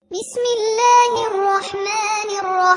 بسم الله الرحمن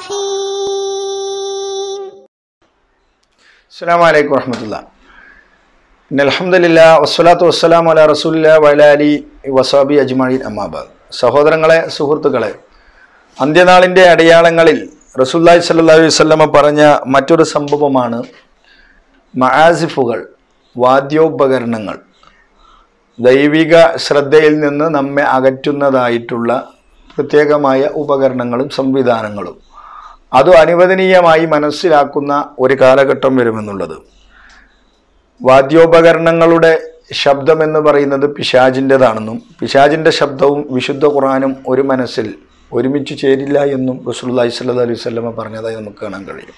الرحيم അസ്സാം വലൈക്കും വറഹമത്തുള്ള അലഹമുല്ല വസ്സലാത്തു വസ്സലാം അല റസൂല്ല വലാലി വസാബി അജ്മീൻ അമ്മാബാദ് സഹോദരങ്ങളെ സുഹൃത്തുക്കളെ അന്ത്യനാളിൻ്റെ അടയാളങ്ങളിൽ റസൂല്ലായി സല്ലല്ലാഹു അലൈഹി വസല്ലമ പറഞ്ഞ മറ്റൊരു സംഭവമാണ് മആസിഫുകൾ വാദ്യോപകരണങ്ങൾ ദൈവിക ശ്രദ്ധയിൽ നിന്ന് നമ്മെ അകറ്റുന്നതായിട്ടുള്ള പ്രത്യേകമായ ഉപകരണങ്ങളും സംവിധാനങ്ങളും അത് അനുവദനീയമായി മനസ്സിലാക്കുന്ന ഒരു കാലഘട്ടം വരുമെന്നുള്ളത് വാദ്യോപകരണങ്ങളുടെ ശബ്ദം എന്ന് പറയുന്നത് പിശാജിൻ്റെതാണെന്നും പിശാജിൻ്റെ ശബ്ദവും വിശുദ്ധ ഖുറാനും ഒരു മനസ്സിൽ ഒരുമിച്ച് ചേരില്ല എന്നും റസൂലുള്ളാഹി സ്വല്ലല്ലാഹു അലൈഹി വസല്ലമ പറഞ്ഞതായി നമുക്ക് കാണാൻ കഴിയും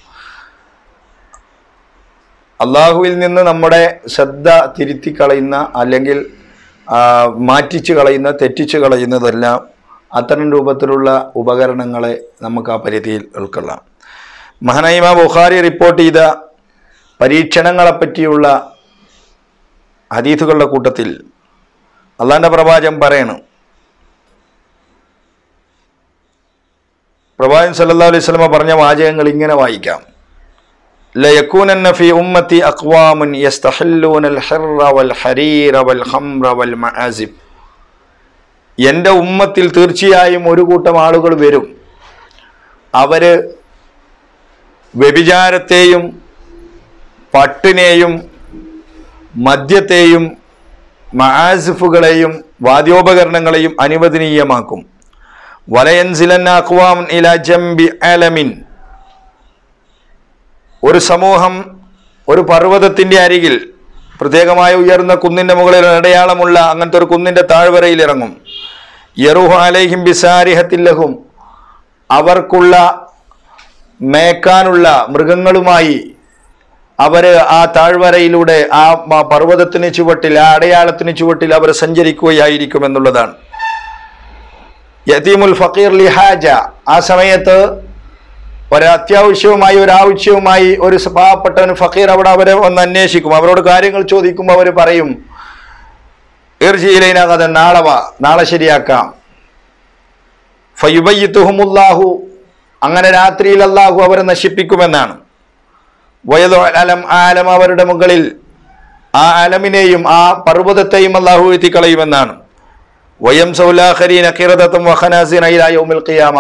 അള്ളാഹുവിൽ നിന്ന് നമ്മുടെ ശ്രദ്ധ തിരുത്തി കളയുന്ന അല്ലെങ്കിൽ ആ, മാറ്റിച്ച് കളയുന്ന തെറ്റിച്ച് കളയുന്നതെല്ലാം അത്തരം രൂപത്തിലുള്ള ഉപകരണങ്ങളെ നമുക്ക് ആ പരിധിയിൽ ഉൾക്കൊള്ളാം മഹനൈമ ബുഖാരി റിപ്പോർട്ട് ചെയ്ത പരീക്ഷണങ്ങളെ പറ്റിയുള്ള ഹദീസുകളുടെ കൂട്ടത്തിൽ അള്ളാന്റെ പ്രവാചകം പറയണം പ്രവാചകൻ സല്ലല്ലാഹു അലൈഹി വസല്ലമ പറഞ്ഞ വാചകങ്ങൾ ഇങ്ങനെ വായിക്കാം ليكونن في أمتي أقوام يستحلون الحر والحرير والخمر والمعازف എൻ്റെ ഉമ്മത്തിൽ തീർച്ചയായും ഒരു കൂട്ടം ആളുകൾ വരും അവര് വ്യഭിചാരത്തെയും പട്ടിനെയും മദ്യത്തെയും മഹാസിഫുകളെയും വാദ്യോപകരണങ്ങളെയും അനുവദനീയമാക്കും വലയൻസിലൻ അക്വാം ഇല ജംബി അലമിൻ ഒരു സമൂഹം ഒരു പർവ്വതത്തിന്റെ അരികിൽ പ്രത്യേകമായ ഉയർന്ന കുന്നിന്റെ മുകളിൽ അടയാളമുള്ള അങ്ങനത്തെ ഒരു കുന്നിന്റെ താഴ്വരയിൽ ഇറങ്ങും യറുഹു അലൈഹിം ബിസാരിഹത്തില്ലഹും അവർക്കുള്ള മേക്കാനുള്ള മൃഗങ്ങളുമായി അവര് ആ താഴ്വരയിലൂടെ ആ മ- പർവ്വതത്തിന് ചുവട്ടിൽ ആ അടയാളത്തിന് ചുവട്ടിൽ അവർ സഞ്ചരിക്കുകയായിരിക്കും എന്നുള്ളതാണ് യതീമുൽ ഫക്കീർ ലിഹാജ ആ സമയത്ത് ഒരത്യാവശ്യവുമായി ഒരാവശ്യവുമായി ഒരു സ- പാവപ്പെട്ടവന് ഫക്കീർ അവിടെ അവരെ ഒന്ന് അന്വേഷിക്കും അവരോട് കാര്യങ്ങൾ ചോദിക്കുമ്പോൾ അവർ പറയും ഈർജിയിലേനകഥ നാളെ വാ നാളെ ശരിയാക്കാം ഫയുബയ്യത്തുഹുമുല്ലാഹു അങ്ങനെ രാത്രിയിൽ അള്ളാഹു അവരെ നശിപ്പിക്കുമെന്നാണ് വയലു അലം ആലം അവരുടെ മുകളിൽ ആ അലമിനെയും ആ പർവ്വതത്തെയും അള്ളാഹു എത്തിക്കളയുമെന്നാണ് വയം സൗലാഖരീൻ അക്കിറദത്തും വഖനാസിൻ യൗമിൽ ഖിയാമ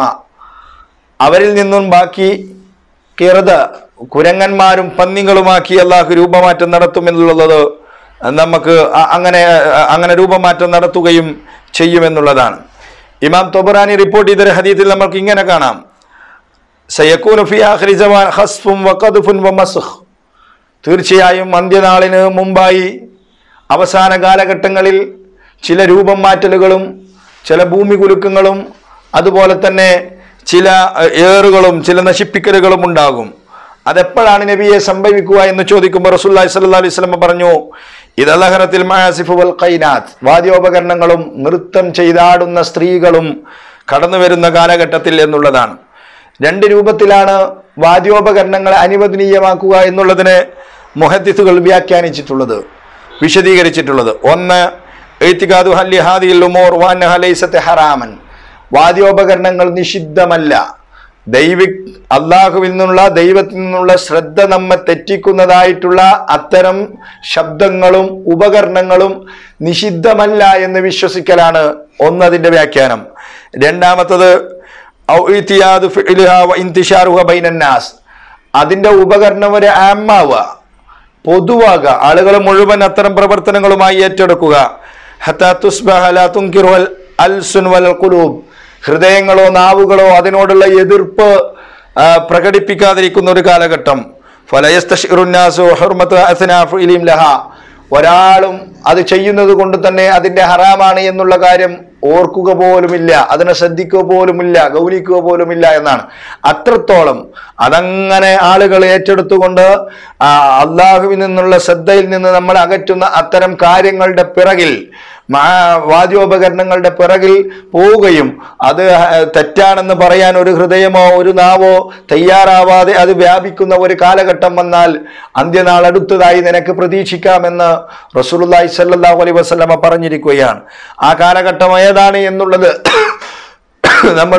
അവരിൽ നിന്നും ബാക്കി കിറത് കുരങ്ങന്മാരും പന്നികളുമാക്കി അള്ളാഹു രൂപമാറ്റം നടത്തുമെന്നുള്ളത് നമുക്ക് അ- അങ്ങനെ അങ്ങനെ രൂപമാറ്റം നടത്തുകയും ചെയ്യുമെന്നുള്ളതാണ് ഇമാം തൊബറാനി റിപ്പോർട്ട് ചെയ്തൊരു ഹദീത്തിൽ നമുക്ക് ഇങ്ങനെ കാണാം സയക്കൂനു ഫി ആഖിരി സമാൻ ഖസ്ഫും വഖദ്ഫുൻ വമസ്ഖ് തീർച്ചയായും അന്ത്യനാളിന് മുമ്പായി അവസാന കാലഘട്ടങ്ങളിൽ ചില രൂപം മാറ്റലുകളും ചില ഭൂമി കുലുക്കങ്ങളും അതുപോലെ തന്നെ ചില ഏഹ്, ഏറുകളും ചില നശിപ്പിക്കലുകളും ഉണ്ടാകും അതെപ്പോഴാണ് നബിയെ സംഭവിക്കുക എന്ന് ചോദിക്കുമ്പോൾ റസൂല്ലായി സല്ലാ അലൈഹി സ്വലമ പറഞ്ഞു ഇതലഹരത്തിൽ മാസിഫു വൽ ഖൈനാത്ത് വാദ്യോപകരണങ്ങളും നൃത്തം ചെയ്താടുന്ന സ്ത്രീകളും കടന്നു വരുന്ന കാലഘട്ടത്തിൽ എന്നുള്ളതാണ് രണ്ട് രൂപത്തിലാണ് വാദ്യോപകരണങ്ങളെ അനുവദനീയമാക്കുക എന്നുള്ളതിനെ മുഹദ്ദിസുകൾ വ്യാഖ്യാനിച്ചിട്ടുള്ളത് വിശദീകരിച്ചിട്ടുള്ളത് ഒന്ന് എയ്ത്തികാദു ഹല്ലി ഹാദിൽ ഉമോർ വാന്നഹ ലൈസത്തെ ഹറാമൻ വാദ്യോപകരണങ്ങൾ നിഷിദ്ധമല്ല ദൈവി അള്ളാഹുവിൽ നിന്നുള്ള ദൈവത്തിൽ നിന്നുള്ള ശ്രദ്ധ നമ്മെ തെറ്റിക്കുന്നതായിട്ടുള്ള അത്തരം ശബ്ദങ്ങളും ഉപകരണങ്ങളും നിഷിദ്ധമല്ല എന്ന് വിശ്വസിക്കലാണ് ഒന്നതിൻ്റെ വ്യാഖ്യാനം രണ്ടാമത്തത് ഔ ഇത്തിയാദു ഫിഇലുഹ വ ഇന്തിശാറുഹ ബൈനന്നാസ് അതിന്റെ ഉപകരണം ഒരു ആമാവുക പൊതുവാക ആളുകൾ മുഴുവൻ അത്തരം പ്രവർത്തനങ്ങളുമായി ഏറ്റെടുക്കുക ഹത്താ തുസ്ബഹ ലാ തുൻകിറു അൽ അൽസുൻ വൽ ഖുലൂബ് ഹൃദയങ്ങളോ നാവുകളോ അതിനോടുള്ള എതിർപ്പ് ആ, പ്രകടിപ്പിക്കാതിരിക്കുന്ന ഒരു കാലഘട്ടം ഫലയസ്തഷിറുന്നാസു ഹുർമത്ത് അസ്നാഫു ഇലിം ലഹ ഒരാളും അത് ചെയ്യുന്നത് കൊണ്ട് തന്നെ അതിന്റെ ഹറാമാണ് എന്നുള്ള കാര്യം ഓർക്കുക പോലുമില്ല അതിനെ ശ്രദ്ധിക്കുക പോലുമില്ല ഗൗനിക്കുക പോലുമില്ല എന്നാണ് അത്രത്തോളം അതങ്ങനെ ആളുകൾ ഏറ്റെടുത്തുകൊണ്ട് ആ, അള്ളാഹുവിൽ നിന്നുള്ള ശ്രദ്ധയിൽ നിന്ന് നമ്മൾ അകറ്റുന്ന അത്തരം കാര്യങ്ങളുടെ പിറകിൽ മാ- വാദ്യോപകരണങ്ങളുടെ പിറകിൽ പോവുകയും അത് തെറ്റാണെന്ന് പറയാൻ ഒരു ഹൃദയമോ ഒരു നാവോ തയ്യാറാവാതെ അത് വ്യാപിക്കുന്ന ഒരു കാലഘട്ടം വന്നാൽ അന്ത്യനാൾ അടുത്തതായി നിനക്ക് പ്രതീക്ഷിക്കാമെന്ന് റസൂലുള്ളാഹി സ്വല്ലല്ലാഹു അലൈഹി വസല്ലമ പറഞ്ഞിരിക്കുകയാണ് ആ കാലഘട്ടം ഏതാണ് എന്നുള്ളത് നമ്മൾ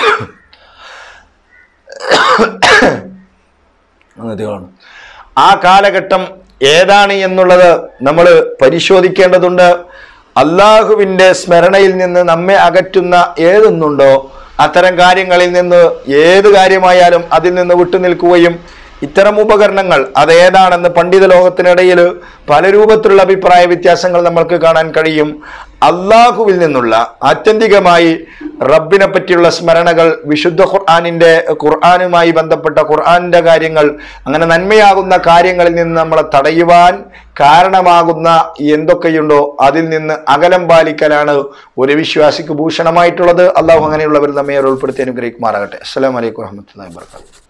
ആ കാലഘട്ടം ഏതാണ് എന്നുള്ളത് നമ്മൾ പരിശോധിക്കേണ്ടതുണ്ട് അള്ളാഹുവിൻ്റെ സ്മരണയിൽ നിന്ന് നമ്മെ അകറ്റുന്ന ഏതൊന്നുണ്ടോ അത്തരം കാര്യങ്ങളിൽ നിന്ന് ഏത് കാര്യമായാലും അതിൽ നിന്ന് വിട്ടുനിൽക്കുകയും ഇത്തരം ഉപകരണങ്ങൾ അതേതാണെന്ന് പണ്ഡിത ലോകത്തിനിടയിൽ പല രൂപത്തിലുള്ള അഭിപ്രായ വ്യത്യാസങ്ങൾ നമ്മൾക്ക് കാണാൻ കഴിയും അള്ളാഹുവിൽ നിന്നുള്ള ആത്യന്തികമായി റബ്ബിനെ പറ്റിയുള്ള സ്മരണകൾ വിശുദ്ധ ഖുർആാനിൻ്റെ ഖുർആാനുമായി ബന്ധപ്പെട്ട ഖുർആാനിൻ്റെ കാര്യങ്ങൾ അങ്ങനെ നന്മയാകുന്ന കാര്യങ്ങളിൽ നിന്ന് നമ്മളെ തടയുവാൻ കാരണമാകുന്ന എന്തൊക്കെയുണ്ടോ അതിൽ നിന്ന് അകലം പാലിക്കലാണ് ഒരു വിശ്വാസിക്ക് ഭൂഷണമായിട്ടുള്ളത് അള്ളാഹു അങ്ങനെയുള്ളവർ നമ്മെ ഉൾപ്പെടുത്തി അനുഗ്രഹിക്കുമാറാകട്ടെ അസ്സലാമലൈക്കും വറഹമത്തല്ലാ വാബർക്കാത്തു